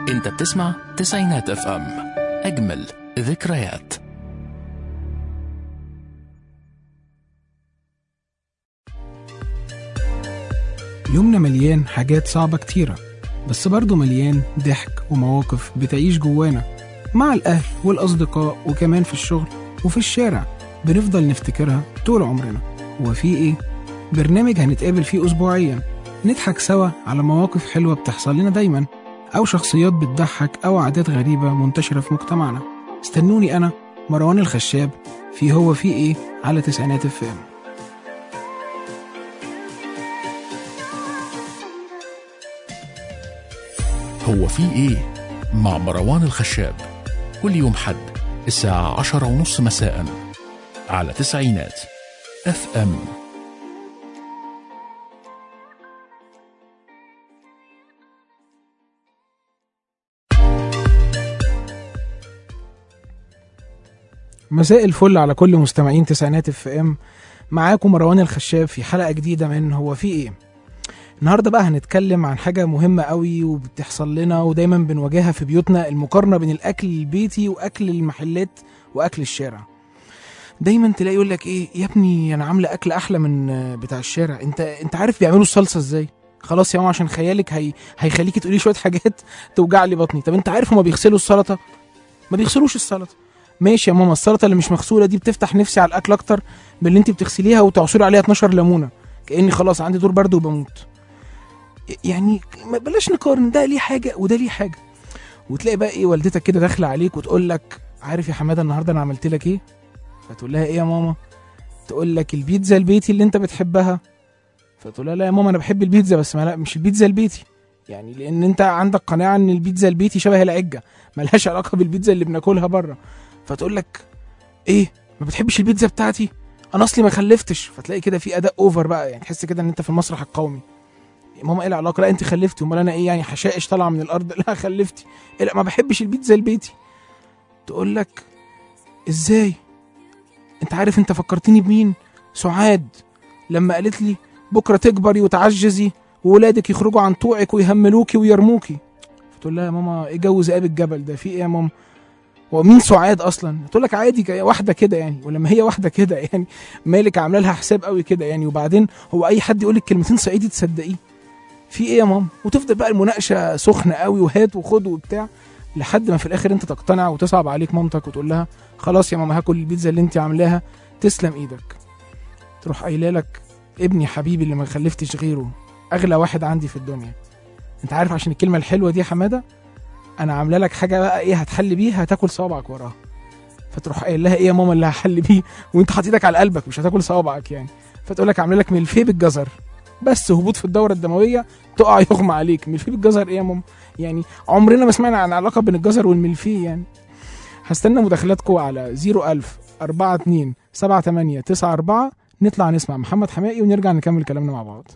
انت بتسمع تسعينات اف ام اجمل ذكريات يومنا مليان حاجات صعبة كتيرة بس برضه مليان ضحك ومواقف بتعيش جوانا مع الأهل والأصدقاء وكمان في الشغل وفي الشارع بنفضل نفتكرها طول عمرنا هو في إيه؟ برنامج هنتقابل فيه أسبوعيا نضحك سوا على مواقف حلوة بتحصل لنا دايما أو شخصيات بتضحك أو عادات غريبة منتشرة في مجتمعنا استنوني أنا مروان الخشاب في هو في إيه على تسعينات الفام هو في ايه مع مروان الخشاب كل يوم حد الساعة عشرة ونص مساء على تسعينات اف ام مساء الفل على كل مستمعين تسعينات اف ام معاكم مروان الخشاب في حلقه جديده من هو في ايه النهارده بقى هنتكلم عن حاجه مهمه قوي وبتحصل لنا ودايما بنواجهها في بيوتنا المقارنه بين الاكل البيتي واكل المحلات واكل الشارع دايما تلاقي يقول لك ايه يا ابني انا عامله اكل احلى من آه، بتاع الشارع انت انت عارف بيعملوا الصلصه ازاي خلاص يا ماما عشان خيالك هي... هيخليكي تقولي شويه حاجات توجع لي بطني طب انت عارف هما بيغسلوا السلطه ما بيغسلوش السلطه ماشي يا ماما السلطه اللي مش مغسوله دي بتفتح نفسي على الاكل اكتر من اللي انت بتغسليها وتعصري عليها 12 ليمونه كاني خلاص عندي دور برد وبموت يعني ما بلاش نقارن ده ليه حاجه وده ليه حاجه وتلاقي بقى ايه والدتك كده داخله عليك وتقول لك عارف يا حماده النهارده انا عملت لك ايه فتقول لها ايه يا ماما تقول لك البيتزا البيتي اللي انت بتحبها فتقول لها لا يا ماما انا بحب البيتزا بس ما لا مش البيتزا البيتي يعني لان انت عندك قناعه ان البيتزا البيتي شبه العجه ملهاش علاقه بالبيتزا اللي بناكلها بره فتقول لك ايه ما بتحبش البيتزا بتاعتي انا اصلي ما خلفتش فتلاقي كده في اداء اوفر بقى يعني تحس كده ان انت في المسرح القومي ماما ايه العلاقه لا انت خلفتي امال انا ايه يعني حشائش طالعه من الارض لا خلفتي إيه لا ما بحبش البيتزا البيتي تقول لك ازاي انت عارف انت فكرتني بمين سعاد لما قالت لي بكره تكبري وتعجزي وولادك يخرجوا عن طوعك ويهملوكي ويرموكي فتقول لها يا ماما ايه جو ذئاب الجبل ده في ايه يا ماما هو مين سعاد اصلا تقول لك عادي ك- واحده كده يعني ولما هي واحده كده يعني مالك عامله لها حساب قوي كده يعني وبعدين هو اي حد يقول لك كلمتين صعيدي تصدقيه في ايه يا ماما وتفضل بقى المناقشه سخنه قوي وهات وخد وبتاع لحد ما في الاخر انت تقتنع وتصعب عليك مامتك وتقول لها خلاص يا ماما هاكل البيتزا اللي انت عاملاها تسلم ايدك تروح قايله لك ابني حبيبي اللي ما خلفتش غيره اغلى واحد عندي في الدنيا انت عارف عشان الكلمه الحلوه دي يا حماده انا عامله لك حاجه بقى ايه هتحل بيها هتاكل صوابعك وراها فتروح قايل لها ايه يا ماما اللي هحل بيه وانت حاطط ايدك على قلبك مش هتاكل صوابعك يعني فتقول لك عامله لك ملفيه بالجزر بس هبوط في الدوره الدمويه تقع يغمى عليك ملفيه بالجزر ايه يا ماما يعني عمرنا ما سمعنا عن علاقه بين الجزر والملفيه يعني هستنى مداخلاتكم على 01000 42 78 94 نطلع نسمع محمد حمائي ونرجع نكمل كلامنا مع بعض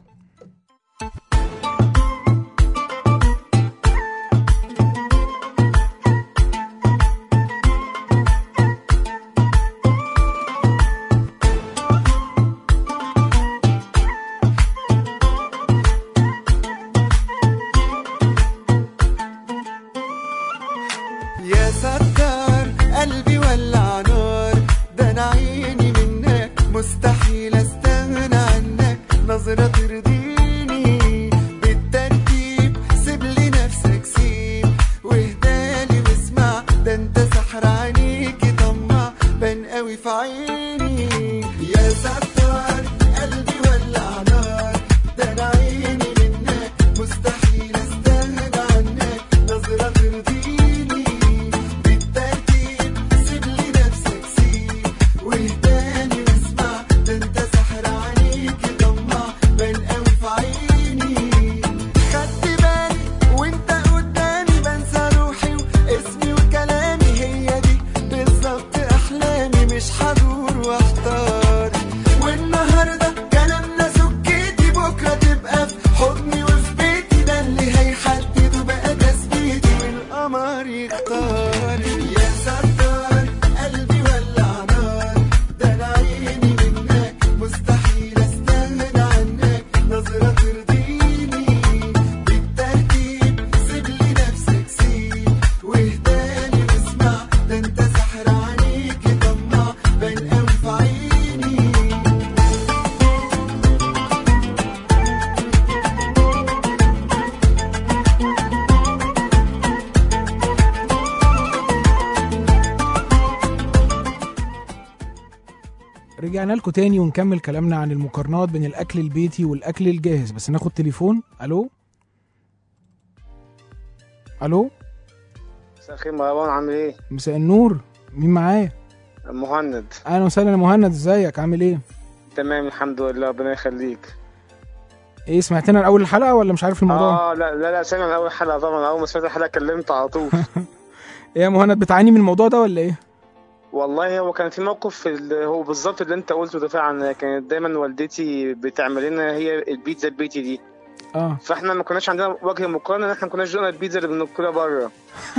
يا ستار قلبي ولع نار ده انا عيني منك مستحيل استغنى عنك نظرة ترضيني بالترتيب سيب لي نفسك سيب واهدالي واسمع ده انت سحر عينيكي طمع بان قوي في عيني يا ستار قلبي ولع نار ده انا عيني منك مستحيل استغنى عنك نظرة ترضيني بالترتيب سيب لي نفسك سيب واهداني واسمع ده انت سحر عليك طمع بان قوي في عيني خدت بالي وانت قدامي بنسى روحي واسمي وكلامي هي دي بالظبط احلامي مش هدور واحتار والنهارده كلامنا سكتي بكره تبقى في حضني وفي بيتي ده اللي هيحدد بقى تثبيتي والقمر يختار يا ستار قلبي ولع نار ده انا عيني منك مستحيل استغنى عنك نظرة ترضيني بالترتيب سيب لي نفسك سيب رجعنا لكم تاني ونكمل كلامنا عن المقارنات بين الاكل البيتي والاكل الجاهز بس ناخد تليفون الو الو مساء الخير مروان عامل ايه؟ مساء النور مين معايا مهند اهلا وسهلا يا مهند ازيك عامل ايه تمام الحمد لله ربنا يخليك ايه سمعتنا من اول الحلقه ولا مش عارف الموضوع اه لا لا لا سامع من اول حلقه طبعا اول ما سمعت الحلقه كلمت على طول ايه يا مهند بتعاني من الموضوع ده ولا ايه والله هو كان في موقف ال- هو بالظبط اللي انت قلته ده فعلا كانت دايما والدتي بتعمل لنا هي البيتزا البيتي دي اه فاحنا ما كناش عندنا وجه مقارنه ان احنا ما كناش دوقنا البيتزا اللي بناكلها بره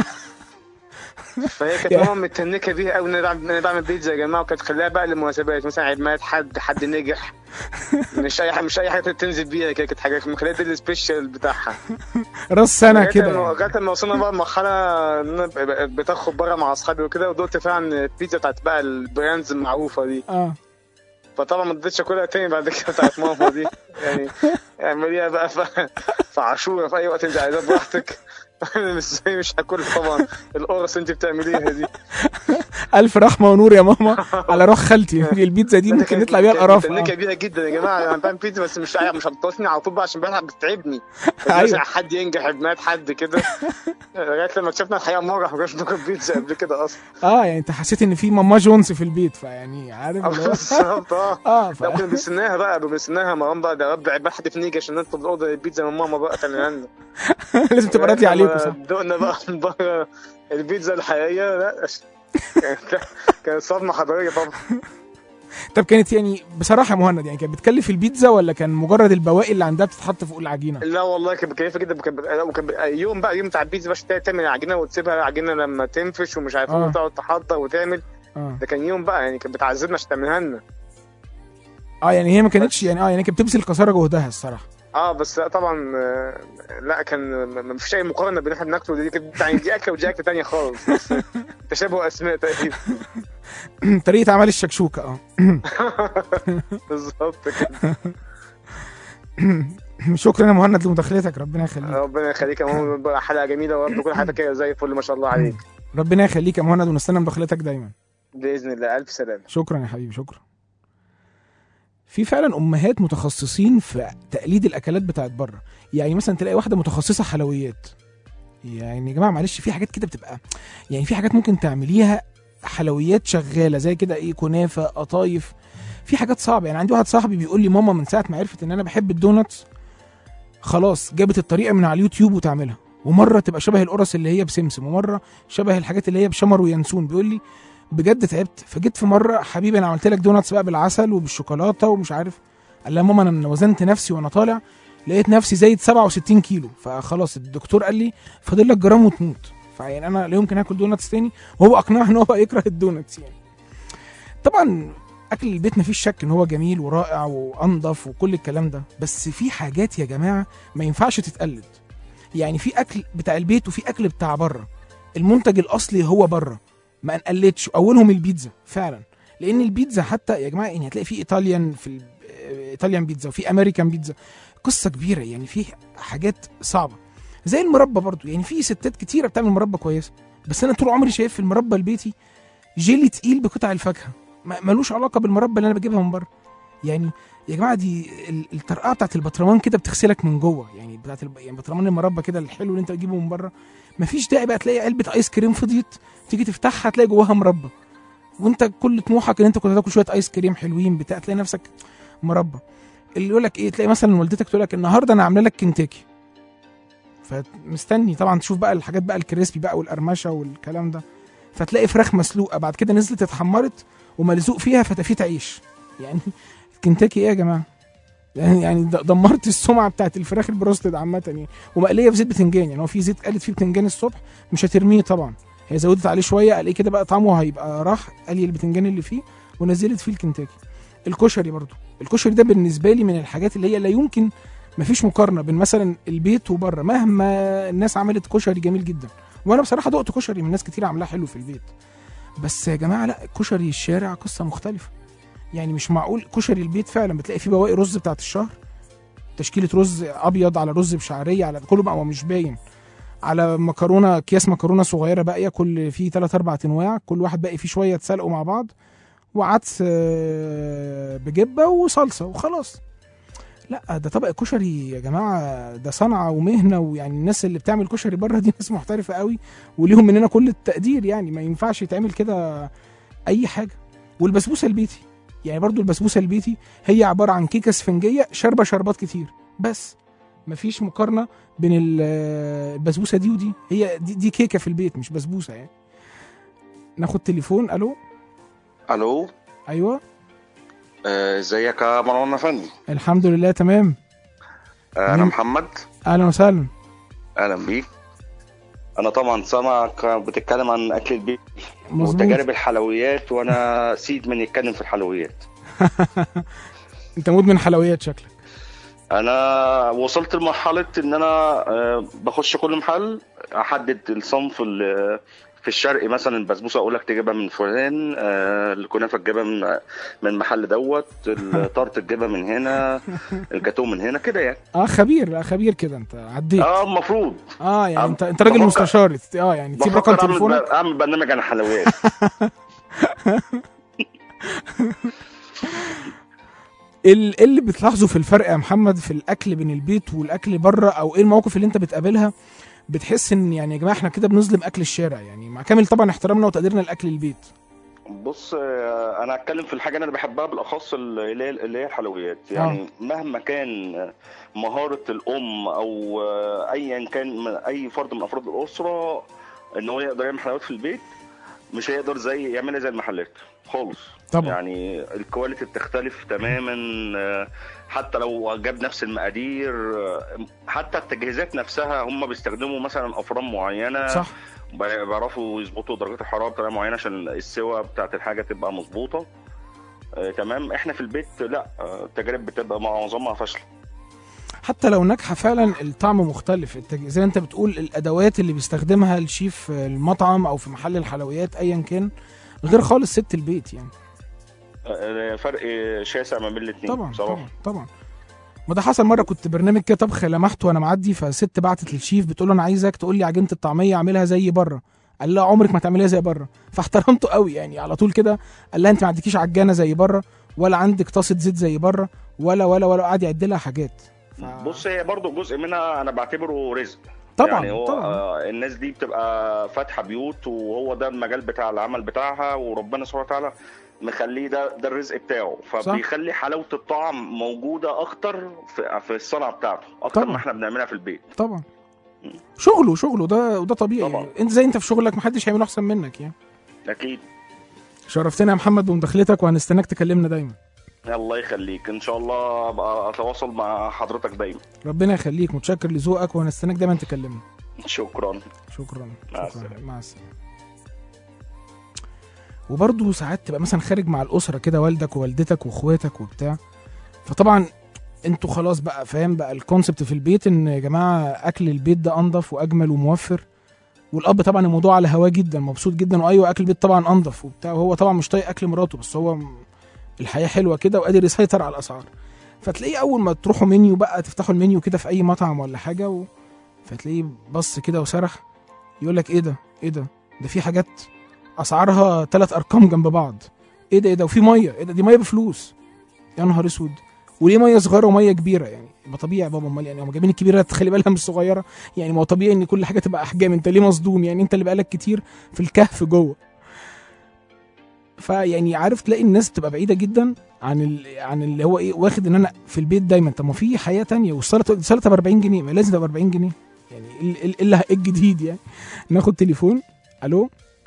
فهي كانت يا. ماما متنكه بيها قوي ان انا بعمل- إن انا بعمل بيتزا يا جماعه وكانت خلاها بقى للمناسبات مثلا عيد ميلاد حد حد نجح مش اي حاجه مش اي حاجه تنزل بيها كده كانت حاجه مخليها دي السبيشال بتاعها راس سنه لغاية كده ما- يعني. لغايه ما وصلنا بقى لمرحله ان انا ب- ب- بتاخد بره مع اصحابي وكده ودقت فعلا البيتزا بتاعت بقى البراندز المعروفه دي اه فطبعا ما رضيتش اكلها تاني بعد كده بتاعت ماما دي يعني اعمليها بقى في, في عاشوره في اي وقت انت عايزاه براحتك أنا مش مش هاكلها طبعا القرص انت بتعمليها دي الف رحمه ونور يا ماما على روح خالتي البيتزا دي ممكن يطلع بيها القرف متنكه آه. بيها جدا يا جماعه انا بعمل بيتزا بس مش مش هتطوشني على طول بقى عشان بلعب بتتعبني أيوة. مثلا حد ينجح بمات حد كده لغايه لما اكتشفنا الحقيقه مره ما كناش بناكل بيتزا قبل كده اصلا اه يعني انت حسيت ان في ماما جونز في البيت فيعني عارف اللي هو- بالظبط اه اه ف... لا كنا بنستناها بقى بنستناها مروان بقى ده رب عيب حد نيجي عشان نطلب الاوضه البيتزا من ماما بقى تعملها لنا لازم تبقى راضي عليكم صح دقنا بقى من بره البيتزا الحقيقيه لا كانت- كانت صدمه حضاريه طبعا طب كانت يعني بصراحه يا مهند يعني كانت بتكلف البيتزا ولا كان مجرد البواقي اللي عندها بتتحط فوق العجينه لا والله كانت مكيفه جدا كان وكان يوم بقى يوم بتاع البيتزا باش تعمل العجينه وتسيبها العجينه لما تنفش ومش عارف ايه آه. وتقعد تحضر وتعمل اه ده كان يوم بقى يعني كانت بتعذبنا عشان تعملها لنا اه يعني هي ما كانتش يعني اه يعني كانت بتبذل قصارى جهدها الصراحه اه بس لا طبعا آه، لا كان ما ما فيش اي مقارنه بين احنا بناكله دي كانت يعني دي اكله ودي اكله تانية خالص بس تشابه اسماء تقريبا طريقه عمل الشكشوكه اه بالظبط كده شكرا يا مهند لمداخلتك ربنا يخليك ربنا يخليك يا ماما بقى حلقه جميله ورب كل حاجه كده زي الفل ما شاء الله عليك ربنا يخليك يا مهند ونستنى مداخلتك دايما باذن الله الف سلامه شكرا يا حبيبي شكرا في فعلا امهات متخصصين في تقليد الاكلات بتاعت بره يعني مثلا تلاقي واحده متخصصه حلويات يعني يا جماعه معلش في حاجات كده بتبقى يعني في حاجات ممكن تعمليها حلويات شغاله زي كده ايه كنافه قطايف في حاجات صعبه يعني عندي واحد صاحبي بيقول لي ماما من ساعه ما عرفت ان انا بحب الدوناتس خلاص جابت الطريقه من على اليوتيوب وتعملها ومره تبقى شبه القرص اللي هي بسمسم ومره شبه الحاجات اللي هي بشمر وينسون بيقول لي بجد تعبت فجيت في مره حبيبي انا عملت لك دوناتس بقى بالعسل وبالشوكولاته ومش عارف قال لها ماما انا وزنت نفسي وانا طالع لقيت نفسي زايد 67 كيلو فخلاص الدكتور قال لي فاضل لك جرام وتموت فيعني انا لا يمكن اكل دوناتس تاني وهو اقنعني ان هو بقى يكره الدوناتس يعني طبعا اكل البيت مفيش شك ان هو جميل ورائع وانضف وكل الكلام ده بس في حاجات يا جماعه ما ينفعش تتقلد يعني في اكل بتاع البيت وفي اكل بتاع بره المنتج الاصلي هو بره ما نقلدش اولهم البيتزا فعلا لان البيتزا حتى يا جماعه يعني هتلاقي في ايطاليان في ال- آه، ايطاليان بيتزا وفي امريكان بيتزا قصه كبيره يعني في حاجات صعبه زي المربى برضو يعني في ستات كتيره بتعمل مربى كويسه بس انا طول عمري شايف في المربى البيتي جيلي تقيل بقطع الفاكهه ما- ملوش علاقه بالمربى اللي انا بجيبها من بره يعني يا جماعه دي ال- الطرقعه بتاعت البطرمان كده بتغسلك من جوه يعني بتاعت الب... يعني بطرمان المربى كده الحلو اللي انت بتجيبه من بره مفيش داعي بقى تلاقي علبه ايس كريم فضيت تيجي تفتحها تلاقي جواها مربى وانت كل طموحك ان انت كنت تاكل شويه ايس كريم حلوين بتاع تلاقي نفسك مربى اللي يقول لك ايه تلاقي مثلا والدتك تقول لك النهارده انا عامله لك كنتاكي فمستني طبعا تشوف بقى الحاجات بقى الكريسبي بقى والقرمشه والكلام ده فتلاقي فراخ مسلوقه بعد كده نزلت اتحمرت وملزوق فيها فتافيت عيش يعني كنتاكي ايه يا جماعه يعني يعني د- دمرت السمعه بتاعت الفراخ البروستد عامه يعني ومقليه في زيت بتنجان يعني هو في زيت قالت فيه بتنجان الصبح مش هترميه طبعا هي زودت عليه شويه قال ايه كده بقى طعمه هيبقى راح قلي البتنجان اللي فيه ونزلت فيه الكنتاكي الكشري برضو الكشري ده بالنسبه لي من الحاجات اللي هي لا يمكن مفيش مقارنه بين مثلا البيت وبره مهما الناس عملت كشري جميل جدا وانا بصراحه دقت كشري من ناس كتير عاملاه حلو في البيت بس يا جماعه لا كشري الشارع قصه مختلفه يعني مش معقول كشري البيت فعلا بتلاقي فيه بواقي رز بتاعت الشهر تشكيله رز ابيض على رز بشعريه على كله بقى هو مش باين على مكرونه اكياس مكرونه صغيره باقيه كل فيه ثلاث اربع انواع كل واحد باقي فيه شويه اتسلقوا مع بعض وعدس آه، بجبه وصلصه وخلاص لا ده طبق الكشري يا جماعه ده صنعه ومهنه ويعني الناس اللي بتعمل كشري بره دي ناس محترفه قوي وليهم مننا كل التقدير يعني ما ينفعش يتعمل كده اي حاجه والبسبوسه البيتي يعني برضو البسبوسه البيتي هي عباره عن كيكه اسفنجيه شاربه شربات كتير بس مفيش مقارنه بين ال- البسبوسه دي ودي هي دي, دي كيكه في البيت مش بسبوسه يعني ناخد تليفون الو الو ايوه آه، ازيك يا مروان افندي الحمد لله تمام آه، انا مين؟ محمد اهلا وسهلا اهلا بيك انا طبعا سامعك بتتكلم عن اكل البيت مظبوط وتجارب الحلويات وانا سيد من يتكلم في الحلويات انت مدمن حلويات شكلك انا وصلت لمرحله ان انا آه، بخش كل محل احدد الصنف اللي في الشرق مثلا البسبوسه اقول لك تجيبها من فلان آه، الكنافه تجيبها من من المحل دوت الطرط تجيبها من هنا الجاتوه من هنا كده يعني اه خبير اه خبير كده انت عديت اه المفروض اه يعني آه، انت انت راجل بفكر- مستشار اه يعني تسيب رقم بفكر أعمل- تليفونك اعمل برنامج عن الحلويات ايه ال- إيه اللي بتلاحظه في الفرق يا محمد في الاكل بين البيت والاكل بره او ايه المواقف اللي انت بتقابلها بتحس ان يعني يا جماعه احنا كده بنظلم اكل الشارع يعني مع كامل طبعا احترامنا وتقديرنا لاكل البيت بص آه، انا هتكلم في الحاجه اللي انا بحبها بالاخص اللي هي اللي هي الحلويات يعني مهما كان مهاره الام او آه، ايا كان من اي فرد من افراد الاسره ان هو يقدر يعمل حلويات في البيت مش هيقدر زي يعملها زي المحلات خالص طبعا يعني الكواليتي بتختلف تماما آه، حتى لو جاب نفس المقادير آه، حتى التجهيزات نفسها هم بيستخدموا مثلا افران معينه صح بيعرفوا يظبطوا درجات الحراره بطريقه معينه عشان السوا بتاعت الحاجه تبقى مظبوطه آه، تمام احنا في البيت لا آه، التجارب بتبقى معظمها فاشله حتى لو ناجحه فعلا الطعم مختلف التج... زي ما انت بتقول الادوات اللي بيستخدمها الشيف في المطعم او في محل الحلويات ايا كان غير خالص ست البيت يعني آه، فرق شاسع ما بين الاثنين طبعا بصراحه طبعا طبعا ما ده حصل مره كنت برنامج كده طبخ لمحت وانا معدي فست بعتت للشيف بتقول له انا عايزك تقول لي عجينه الطعميه اعملها زي بره قال لها عمرك ما تعمليها زي بره فاحترمته قوي يعني على طول كده قال لها انت ما عندكيش عجانه زي بره ولا عندك طاسه زيت زي بره ولا ولا ولا قعد يعد لها حاجات ف... بص هي برضو جزء منها انا بعتبره رزق طبعا يعني هو طبعا آه الناس دي بتبقى فاتحه بيوت وهو ده المجال بتاع العمل بتاعها وربنا سبحانه وتعالى مخليه ده ده الرزق بتاعه فبيخلي حلاوه الطعم موجوده اكتر في, في الصنعه بتاعته اكتر طبعا. ما احنا بنعملها في البيت طبعا شغله شغله ده وده طبيعي طبعا. يعني. انت زي انت في شغلك محدش هيعمله احسن منك يعني اكيد شرفتنا يا محمد بمداخلتك وهنستناك تكلمنا دايما الله يخليك ان شاء الله ابقى اتواصل مع حضرتك دايما ربنا يخليك متشكر لذوقك وهنستناك دايما تكلمنا شكرا شكرا مع شكرا السلامة. مع السلامه وبرضه ساعات تبقى مثلا خارج مع الاسره كده والدك ووالدتك واخواتك وبتاع فطبعا انتوا خلاص بقى فاهم بقى الكونسبت في البيت ان يا جماعه اكل البيت ده انضف واجمل وموفر والاب طبعا الموضوع على هواه جدا مبسوط جدا وايوه اكل البيت طبعا انضف وبتاع وهو طبعا مش طايق اكل مراته بس هو م- الحياه حلوه كده وقادر يسيطر على الاسعار فتلاقيه اول ما تروحوا منيو بقى تفتحوا المنيو كده في اي مطعم ولا حاجه و... فتلاقيه بص كده وسرح يقول لك ايه ده ايه ده ده في حاجات اسعارها ثلاث ارقام جنب بعض ايه ده ايه ده وفي ميه ايه ده دي ميه بفلوس يا نهار اسود وليه ميه صغيره وميه كبيره يعني ما طبيعي يا بابا امال يعني هم جايبين الكبيره تخلي بالها من الصغيره يعني ما هو طبيعي ان كل حاجه تبقى احجام انت ليه مصدوم يعني انت اللي بقالك كتير في الكهف جوه فيعني عارف تلاقي الناس بتبقى بعيده جدا عن ال... عن اللي هو ايه واخد ان انا في البيت دايما طب ما في حياه تانية والسلطه السلطه ب 40 جنيه ما لازم تبقى ب 40 جنيه يعني ايه إيه- إيه اللي إيه الجديد يعني ناخد تليفون الو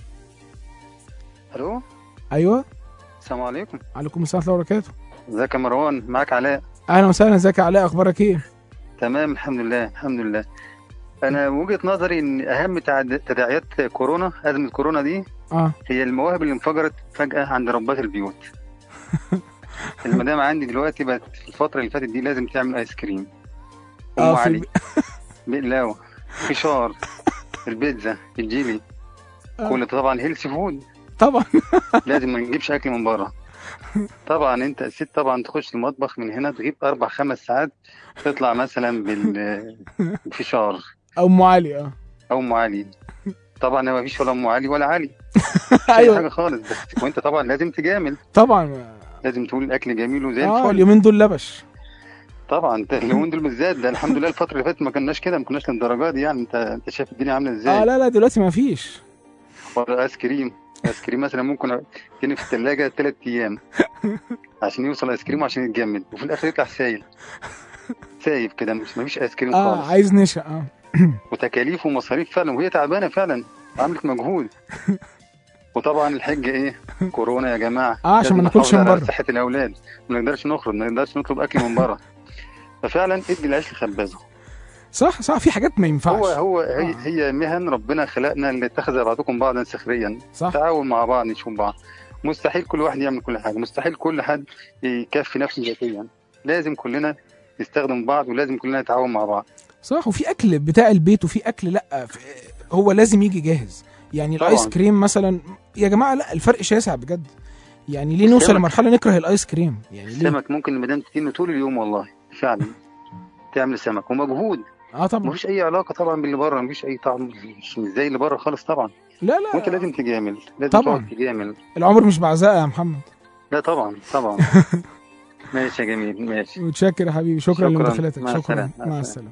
الو ايوه السلام عليكم عليكم السلام ورحمه الله وبركاته ازيك يا مروان معاك علاء اهلا وسهلا ازيك يا علاء اخبارك ايه تمام الحمد لله الحمد لله انا وجهة نظري ان اهم تعد- تداعيات كورونا ازمه كورونا دي اه هي المواهب اللي انفجرت فجاه عند ربات البيوت المدام عندي دلوقتي بقت في الفتره اللي فاتت دي لازم تعمل ايس كريم ام اه في علي الب... بقلاوه فشار البيتزا الجيلي آه. كل ده طبعا هيلثي فود طبعا لازم ما نجيبش اكل من بره طبعا انت الست طبعا تخش المطبخ من هنا تغيب اربع خمس ساعات تطلع مثلا بال- بالفشار او ام علي اه او ام علي طبعا ما فيش ولا ام علي ولا علي مش اي ايوه حاجه خالص بس وانت طبعا لازم تجامل طبعا لازم تقول الاكل جميل وزي اه الفل اليومين دول لبش طبعا انت اليومين دول بالذات ده الحمد لله الفتره اللي فاتت ما كناش كده ما كناش للدرجه دي يعني انت انت شايف الدنيا عامله ازاي اه لا لا دلوقتي ما فيش ولا ايس كريم ايس كريم مثلا ممكن يكون في الثلاجه ثلاث ايام عشان يوصل ايس كريم وعشان يتجمد وفي الاخر يطلع سايل سايب كده مش مفيش ايس كريم اه خالص عايز نشا اه وتكاليف ومصاريف فعلا وهي تعبانه فعلا عملت مجهود وطبعا الحج ايه كورونا يا جماعه اه عشان ما لازم ناكلش نحافظ من على بره صحه الاولاد ما نقدرش نخرج ما نقدرش نطلب اكل من بره ففعلا ادي العيش لخبازه صح صح في حاجات ما ينفعش هو هو هي, آه. هي مهن ربنا خلقنا اللي اتخذ بعضكم بعضا سخريا صح تعاون مع بعض نشوف بعض مستحيل كل واحد يعمل كل حاجه مستحيل كل حد يكفي نفسه ذاتيا لازم كلنا نستخدم بعض ولازم كلنا نتعاون مع بعض صح وفي اكل بتاع البيت وفي اكل لا في- هو لازم يجي جاهز يعني طبعاً. الايس كريم مثلا يا جماعه لا الفرق شاسع بجد يعني ليه نوصل السمك. لمرحله نكره الايس كريم يعني ليه السمك ممكن المدام تتنه طول اليوم والله فعلا تعمل سمك ومجهود اه طبعا مفيش اي علاقه طبعا باللي بره مفيش اي طعم مش مش زي اللي بره خالص طبعا لا وانت لا لازم تجامل لازم طبعاً. تقعد تجامل العمر مش بعزقه يا محمد لا طبعا طبعا ماشي يا جميل ماشي متشكر يا حبيبي شكرا, شكراً. لمداخلتك مع شكرا السلامة. مع مع السلامة. السلامه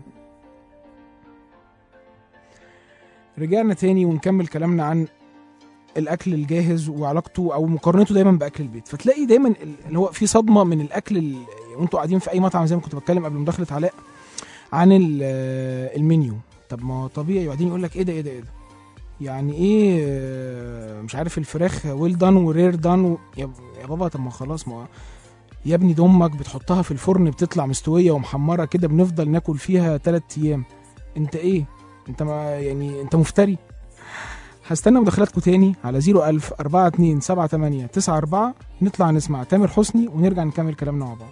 رجعنا تاني ونكمل كلامنا عن الاكل الجاهز وعلاقته او مقارنته دايما باكل البيت فتلاقي دايما ال- اللي هو في صدمه من الاكل ال- وانتوا قاعدين في اي مطعم زي ما كنت بتكلم قبل مداخله علاء عن ال- آه، المنيو طب ما هو طبيعي وبعدين يقول لك ايه ده ايه ده ايه ده يعني ايه آه، مش عارف الفراخ ويل دان ورير دان و... يا يا بابا طب ما خلاص ما يا ابني ده امك بتحطها في الفرن بتطلع مستويه ومحمره كده بنفضل ناكل فيها تلات ايام انت ايه انت ما يعني انت مفتري هستنى مداخلاتكم تاني على 01000 42 78 94 نطلع نسمع تامر حسني ونرجع نكمل كلامنا مع بعض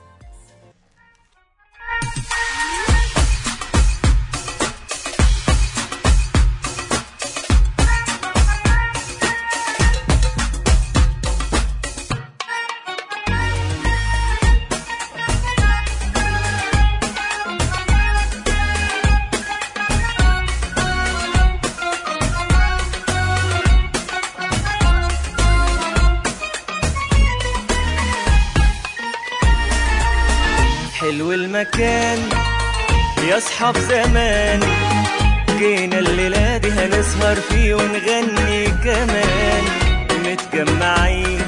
حلو المكان يا اصحاب زمان جينا الليلة دي هنسهر فيه ونغني كمان متجمعين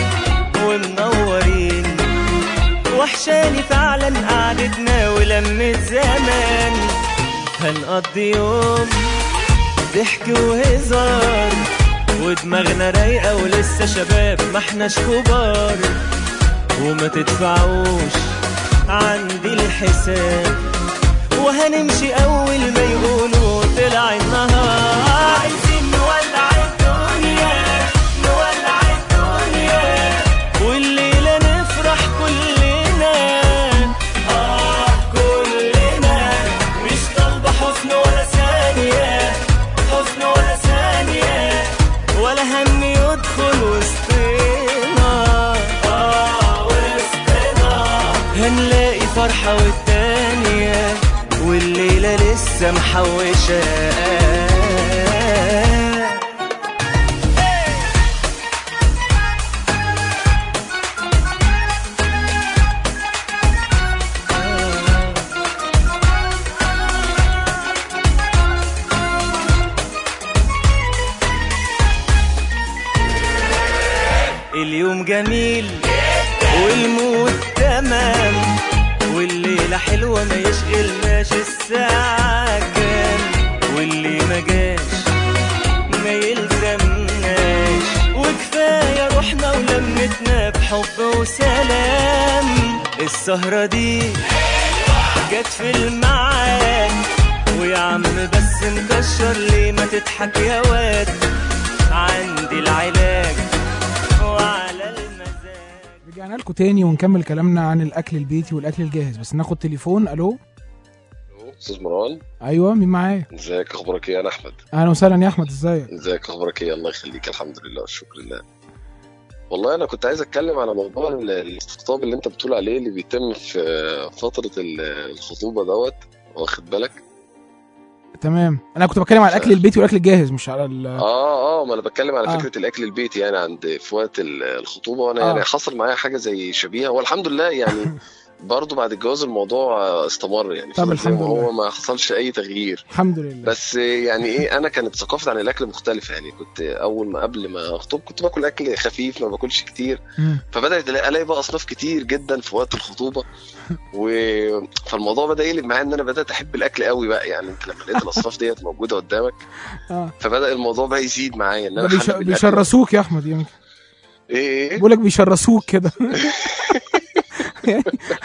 ومنورين وحشاني فعلا قعدتنا ولمة زمان هنقضي يوم ضحك وهزار ودماغنا رايقة ولسه شباب ما احناش كبار وما تدفعوش عندي الحساب وهنمشي اول ما يقولوا طلع النهار عايزين نولع الدنيا نولع الدنيا والليلة نفرح كلنا اه كلنا مش طالبة حزن ولا ثانية حزن ولا ثانية ولا هم يدخل وسطنا اه وسطنا هنلاقي فرحة والتانية والليلة لسه محوشة اليوم جميل والمود تمام والليلة حلوة ما يشغلناش الساعة كام واللي ما جاش ما يلزمناش وكفاية روحنا ولمتنا بحب وسلام السهرة دي جت في الميعاد ويا عم بس مكشر ليه ما تضحك يا واد عندي العلاج وعلى المزاج رجعنا لكم تاني ونكمل كلامنا عن الاكل البيتي والاكل الجاهز بس ناخد تليفون الو استاذ مروان ايوه مين معايا ازيك اخبارك ايه انا احمد اهلا وسهلا يا احمد ازيك ازيك اخبارك ايه الله يخليك الحمد لله والشكر لله والله انا كنت عايز اتكلم على موضوع ال- الاستقطاب اللي انت بتقول عليه اللي بيتم في فتره ال- الخطوبه دوت واخد بالك تمام انا كنت بتكلم على الاكل البيتي والاكل الجاهز مش على ال اه اه ما انا بتكلم على آه. فكره الاكل البيتي يعني عند في وقت ال- الخطوبه وانا آه. يعني حصل معايا حاجه زي شبيهه والحمد لله يعني برضه بعد الجواز الموضوع آه، استمر يعني طب فضل زي الحمد ما هو لله. ما حصلش اي تغيير الحمد لله بس يعني ايه انا كانت ثقافتي عن الاكل مختلفه يعني كنت اول ما قبل ما اخطب كنت باكل اكل خفيف ما باكلش كتير مم. فبدات الاقي ألاقي بقى اصناف كتير جدا في وقت الخطوبه و... فالموضوع بدا يقلب معايا ان انا بدات احب الاكل قوي بقى يعني انت لما لقيت الاصناف ديت موجوده قدامك اه فبدا الموضوع بقى يزيد معايا ان ده انا بيش... حابب الأكل. بيشرسوك يا احمد يمكن ايه ايه بقول لك بيشرسوك كده يعني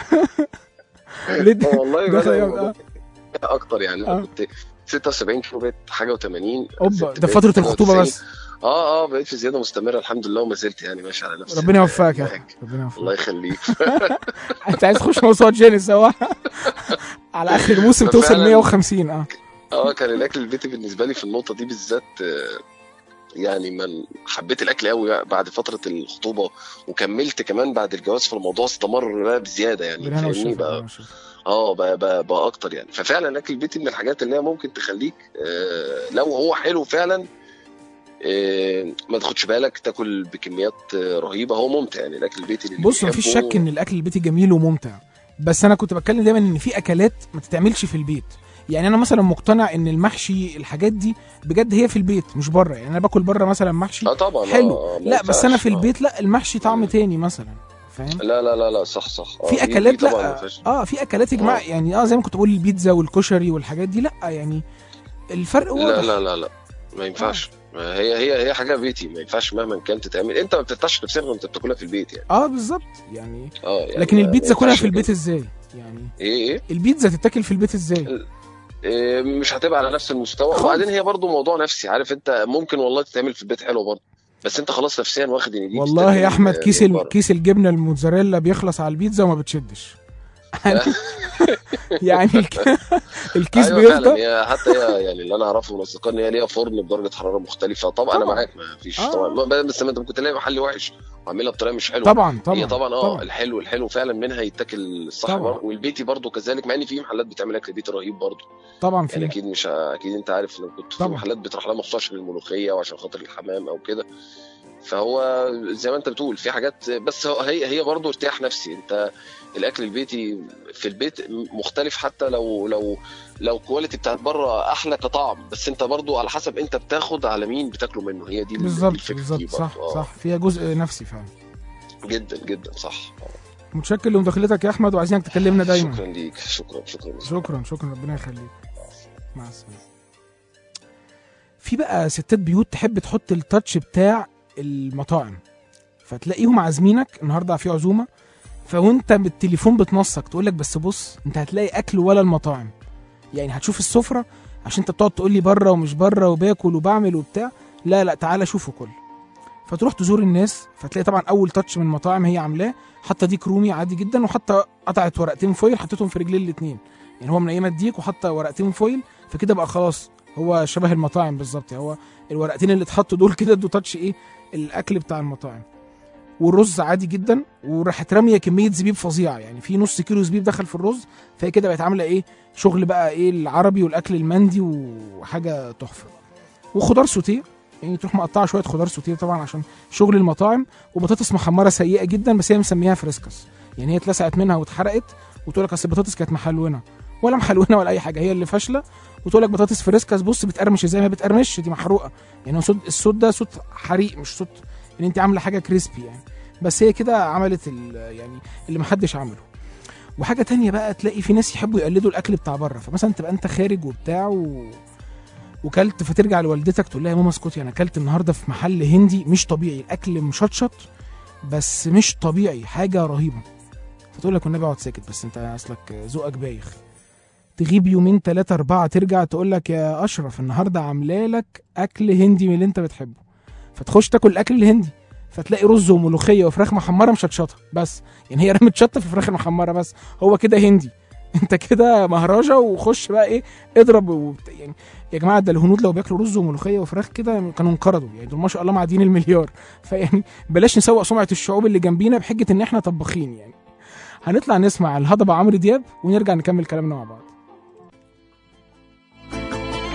ليه ده- والله ده بدا خيال، الموضوع آه. اكتر يعني آه. انا كنت 76 كيلو بقيت حاجه و80 اوبا ده في فتره الخطوبه بس اه اه بقيت في زياده مستمره الحمد لله وما زلت يعني ماشي على نفس ربنا يوفقك يا النهج. احمد ربنا يوفقك الله يخليك انت عايز تخش موسوعه جينيس هو على اخر الموسم توصل ففعلاً- 150 اه اه كان الاكل البيتي بالنسبه لي في النقطه دي بالذات آه، يعني من حبيت الاكل قوي بعد فتره الخطوبه وكملت كمان بعد الجواز فالموضوع استمر بقى بزياده يعني بالهنا فاهمني والشفا بالهنا بقى والشفا. اه بقى, بقى, بقى اكتر يعني ففعلا الاكل البيتي من الحاجات اللي هي ممكن تخليك آه، لو هو حلو فعلا آه، ما تاخدش بالك تاكل بكميات آه، رهيبه هو ممتع يعني الاكل البيتي اللي بص مفيش بيحبه- شك ان الاكل البيتي جميل وممتع بس انا كنت بتكلم دايما ان في اكلات ما تتعملش في البيت يعني انا مثلا مقتنع ان المحشي الحاجات دي بجد هي في البيت مش بره يعني انا باكل بره مثلا محشي اه طبعا حلو آه، ما لا بس انا ينفعش، في آه. البيت لا المحشي طعم تاني مثلا فاهم لا لا لا لا صح صح آه، في دي- دي اكلات طبعاً ما لا فيهاش- اه في اكلات يا جماعه آه. يعني اه زي ما كنت بقول البيتزا والكشري والحاجات دي لا يعني الفرق لا واضح لا لا لا ما ينفعش هي هي هي حاجه بيتي ما ينفعش مهما كانت تتعمل انت ما بترتاحش نفسيا وانت بتاكلها في البيت يعني اه بالظبط يعني اه يعني لكن ما- البيتزا ما كلها ينفعش في البيت كده. ازاي يعني ايه ايه البيتزا تتاكل في البيت ازاي إيه، مش هتبقى على نفس المستوى خالص. وبعدين هي برضو موضوع نفسي عارف انت ممكن والله تتعمل في البيت حلو برضو بس انت خلاص نفسيا واخد ان دي والله بتتعمل يا احمد من كيس بره. ال- كيس الجبنه الموتزاريلا بيخلص على البيتزا وما بتشدش يعني الك- الكيس ايوه فعلا بيفضل هي حتى هي يعني اللي انا اعرفه من اصدقائي ان هي ليها فرن بدرجه حراره مختلفه طبعا انا طبعاً. معاك ما فيش آه. طبعا ما- بس ما انت ممكن تلاقي محل وحش وعاملها بطريقه مش حلوه طبعا طبعا هي طبعا اه طبعا. الحلو الحلو فعلا منها يتاكل الصح طبعاً. برضه والبيتي برضه كذلك مع ان في محلات بتعمل اكل بيتي رهيب برضه طبعا يعني في اكيد مش اكيد انت عارف لو كنت في طبعاً. محلات بتروح لها مخصوص عشان الملوخيه وعشان خاطر الحمام او كده فهو زي ما انت بتقول في حاجات بس هو هي هي برضه ارتياح نفسي انت الاكل البيتي في البيت مختلف حتى لو لو لو الكواليتي بتاعت بره احلى كطعم بس انت برضه على حسب انت بتاخد على مين بتاكله منه هي دي ال- دي بالظبط الفكره بالظبط دي صح برضه. آه. صح فيها جزء نفسي فعلا جدا جدا صح متشكر لمداخلتك يا احمد وعايزينك تكلمنا دايما شكرا ليك شكرا شكرا شكرا شكرا ربنا يخليك مع السلامه في بقى ستات بيوت تحب تحط التاتش بتاع المطاعم فتلاقيهم عازمينك النهارده في عزومه فوانت بالتليفون بتنصك تقول لك بس بص انت هتلاقي اكل ولا المطاعم يعني هتشوف السفره عشان انت بتقعد تقول لي بره ومش بره وباكل وبعمل وبتاع لا لا تعالى شوفه كل فتروح تزور الناس فتلاقي طبعا اول تاتش من المطاعم هي عاملاه حاطه ديك رومي عادي جدا وحاطه قطعت ورقتين فويل حطيتهم في رجلين الاثنين يعني هو من ايام الديك وحاطه ورقتين فويل فكده بقى خلاص هو شبه المطاعم بالظبط يعني هو الورقتين اللي اتحطوا دول كده ادوا تاتش ايه الاكل بتاع المطاعم والرز عادي جدا وراحت راميه كميه زبيب فظيعه يعني في نص كيلو زبيب دخل في الرز فهي كده بقت عامله ايه شغل بقى ايه العربي والاكل المندي وحاجه تحفه وخضار سوتيه يعني تروح مقطعه شويه خضار سوتيه طبعا عشان شغل المطاعم وبطاطس محمره سيئه جدا بس هي مسميها فريسكس يعني هي اتلسعت منها واتحرقت وتقول لك اصل البطاطس كانت محلونه ولا محلونه ولا اي حاجه هي اللي فاشله وتقول لك بطاطس فريسكس بص بتقرمش ازاي ما بتقرمش دي محروقه يعني هو صوت الصوت ده صوت حريق مش صوت ان انت عامله حاجه كريسبي يعني بس هي كده عملت ال- يعني اللي محدش عمله وحاجه تانية بقى تلاقي في ناس يحبوا يقلدوا الاكل بتاع بره فمثلا تبقى انت خارج وبتاع و... وكلت فترجع لوالدتك تقول لها يا ماما اسكتي انا اكلت النهارده في محل هندي مش طبيعي الاكل مشطشط بس مش طبيعي حاجه رهيبه فتقول لك والنبي اقعد ساكت بس انت اصلك ذوقك بايخ تغيب يومين ثلاثة أربعة ترجع تقول لك يا أشرف النهاردة عاملة لك أكل هندي من اللي أنت بتحبه فتخش تاكل الأكل الهندي فتلاقي رز وملوخية وفراخ محمرة مشطشطة بس يعني هي رمت شطة في الفراخ المحمرة بس هو كده هندي انت كده مهرجة وخش بقى ايه اضرب وبت... يعني يا جماعة ده الهنود لو بياكلوا رز وملوخية وفراخ كده كانوا انقرضوا يعني دول ما شاء الله معديين المليار فيعني بلاش نسوق سمعة الشعوب اللي جنبينا بحجة ان احنا طباخين يعني هنطلع نسمع الهضبة عمرو دياب ونرجع نكمل كلامنا مع بعض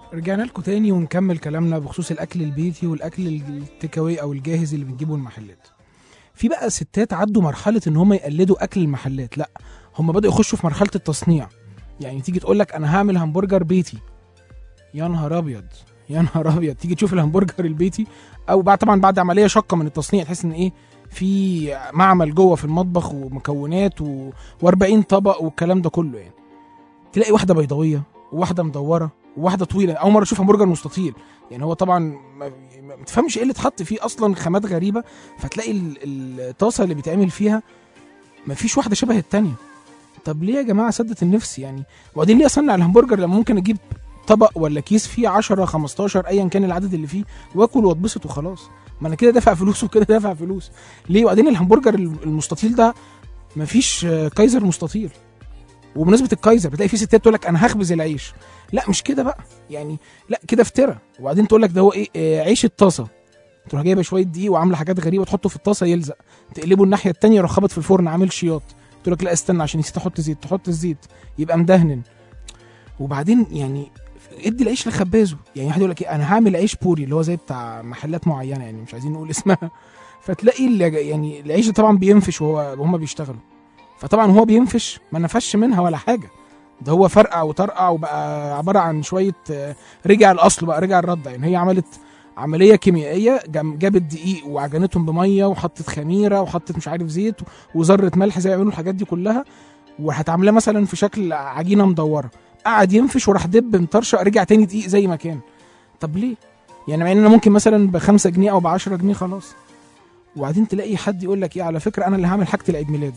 رجعنا لكم تاني ونكمل كلامنا بخصوص الاكل البيتي والاكل التيك أواي او الجاهز اللي بنجيبه من المحلات في بقى ستات عدوا مرحله ان هم يقلدوا اكل المحلات لا هم بدأوا يخشوا في مرحله التصنيع يعني تيجي تقول لك انا هعمل همبرجر بيتي يا نهار ابيض يا نهار ابيض تيجي تشوف الهمبرجر البيتي او بعد طبعا بعد عمليه شاقه من التصنيع تحس ان ايه في معمل جوه في المطبخ ومكونات و... و40 طبق والكلام ده كله يعني تلاقي واحده بيضاويه وواحده مدوره وواحده طويله اول مره اشوف همبرجر مستطيل يعني هو طبعا ما ما تفهمش ايه اللي اتحط فيه اصلا خامات غريبه فتلاقي ال- الطاسه اللي بيتعمل فيها ما فيش واحده شبه التانية طب ليه يا جماعه سدت النفس يعني وبعدين ليه اصنع الهمبرجر لما ممكن اجيب طبق ولا كيس فيه 10 15 ايا كان العدد اللي فيه واكل واتبسط وخلاص ما انا كده دافع فلوس وكده دافع فلوس ليه وبعدين الهمبرجر المستطيل ده مفيش آه، كايزر مستطيل وبمناسبه الكايزر بتلاقي في ستات تقول لك انا هخبز العيش لا مش كده بقى يعني لا كده افترى وبعدين تقول لك ده هو ايه آه، عيش الطاسه تروح جايبه شويه دقيق وعامله حاجات غريبه تحطه في الطاسه يلزق تقلبه الناحيه التانية يروح خبط في الفرن عامل شياط تقول لك لا استنى عشان نسيت احط زيت تحط الزيت يبقى مدهن وبعدين يعني ادي العيش لخبازه يعني واحد يقول لك إيه، انا هعمل عيش بوري اللي هو زي بتاع محلات معينه يعني مش عايزين نقول اسمها فتلاقي اللي يعني العيش ده طبعا بينفش وهو وهم بيشتغلوا فطبعا هو بينفش ما نفش منها ولا حاجه ده هو فرقع وطرقع وبقى عباره عن شويه آه، رجع الاصل بقى رجع الرده يعني هي عملت عمليه كيميائيه جم- جابت دقيق وعجنتهم بميه وحطت خميره وحطت مش عارف زيت وذره ملح زي ما بيعملوا الحاجات دي كلها وهتعملها مثلا في شكل عجينه مدوره قعد ينفش وراح دب مطرشق رجع تاني دقيق زي ما كان طب ليه يعني مع ان انا ممكن مثلا بخمسة جنيه او بعشرة جنيه خلاص وبعدين تلاقي حد يقول لك ايه على فكره انا اللي هعمل حاجه العيد ميلاد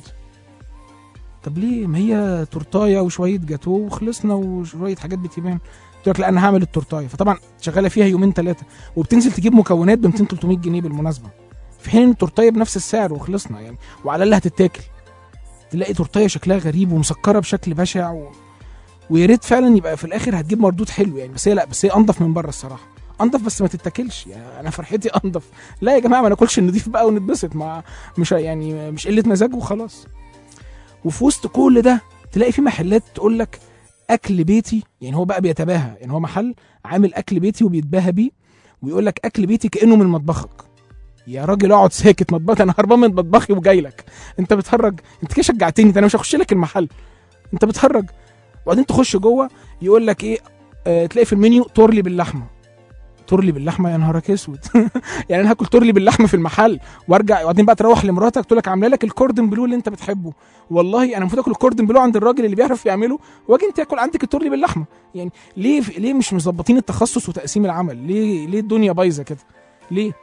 طب ليه ما هي تورتايه وشويه جاتو وخلصنا وشويه حاجات بتبان تقول لك لا انا هعمل التورتايه فطبعا شغاله فيها يومين ثلاثه وبتنزل تجيب مكونات ب 200 300 جنيه بالمناسبه في حين ان التورتايه بنفس السعر وخلصنا يعني وعلى اللي هتتاكل تلاقي تورتايه شكلها غريب ومسكره بشكل بشع و... ويا ريت فعلا يبقى في الاخر هتجيب مردود حلو يعني بس هي لا بس هي انضف من بره الصراحه انضف بس ما تتاكلش يعني انا فرحتي انضف لا يا جماعه ما ناكلش النضيف بقى ونتبسط مع مش يعني مش قله مزاج وخلاص وفي وسط كل ده تلاقي في محلات تقول لك اكل بيتي يعني هو بقى بيتباهى يعني هو محل عامل اكل بيتي وبيتباهى بيه ويقول لك اكل بيتي كانه من مطبخك يا راجل اقعد ساكت مطبخ انا هربان من مطبخي وجاي لك انت بتهرج انت كده شجعتني ده انا مش هخش لك المحل انت بتهرج وبعدين تخش جوه يقول لك ايه آه تلاقي في المنيو تورلي باللحمه تورلي باللحمه يا نهارك اسود يعني انا هاكل تورلي باللحمه في المحل وارجع وبعدين بقى تروح لمراتك تقول لك عامله لك الكوردن بلو اللي انت بتحبه والله انا المفروض اكل الكوردن بلو عند الراجل اللي بيعرف يعمله واجي انت تاكل عندك التورلي باللحمه يعني ليه ليه مش مظبطين التخصص وتقسيم العمل ليه ليه الدنيا بايظه كده ليه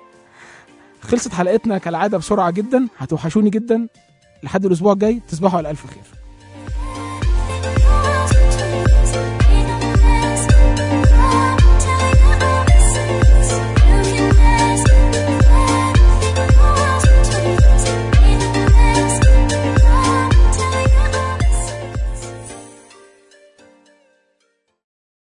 خلصت حلقتنا كالعاده بسرعه جدا هتوحشوني جدا لحد الاسبوع الجاي تصبحوا على الف خير